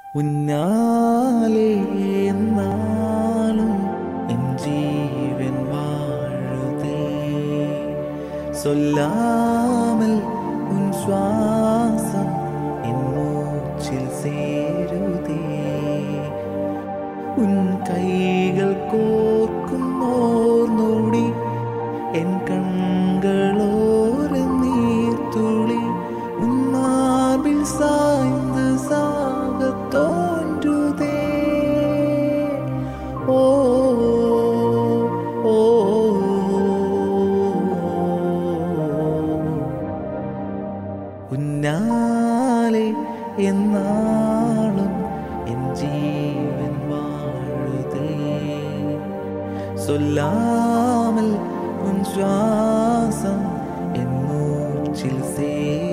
ഉന്നാലെ എന്നാളും എൻ ജീവൻ വാഴുതേ சொல்லாமல் உன் சுவாசம் என் மூச்சில் சேருதே உன் கைகள் கோர்க்கும் ஓர் நொடி என் கண்களோர நீர்த்துளி உன் மார்பில் சாய்ந்து சாக தோன்றுதே ஓ ஓ ഉന്നാലെ എന്നാളും എൻ ജീവൻ വാഴുതേ சொல்லாமல் உன் சுவாசம் என் மூச்சில் சே